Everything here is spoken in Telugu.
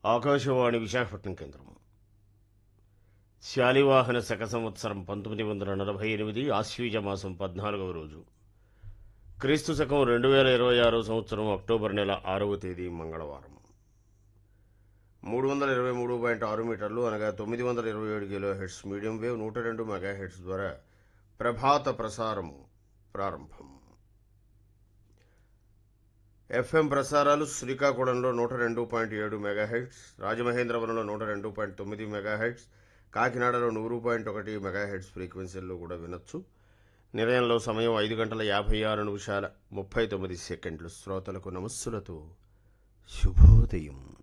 ఆకాశవాణి విశాఖపట్నం కేంద్రం శాలివాహన శక సంవత్సరం పంతొమ్మిది వందల నలభై ఎనిమిది ఆశ్వీజ మాసం పద్నాలుగవ రోజు క్రీస్తు శకం రెండు వేల ఇరవై ఆరో సంవత్సరం అక్టోబర్ నెల ఆరవ తేదీ మంగళవారం మూడు వందల ఇరవై మూడు పాయింట్ ఆరు మీటర్లు అనగా తొమ్మిది వందల ఇరవై ఏడు కిలో హెడ్స్ మీడియం వేవ్ నూట రెండు మెగా హెడ్స్ ద్వారా ప్రభాత ప్రసారం ప్రారంభం ఎఫ్ఎం ప్రసారాలు శ్రీకాకుళంలో నూట రెండు పాయింట్ ఏడు మెగా హెడ్స్ రాజమహేంద్రవరంలో నూట రెండు పాయింట్ తొమ్మిది మెగా హెడ్స్ కాకినాడలో నూరు పాయింట్ ఒకటి మెగా హెడ్స్ ఫ్రీక్వెన్సీల్లో కూడా వినొచ్చు నిలయంలో సమయం ఐదు గంటల యాభై ఆరు నిమిషాల ముప్పై తొమ్మిది సెకండ్లు శ్రోతలకు నమస్సులతో శుభోదయం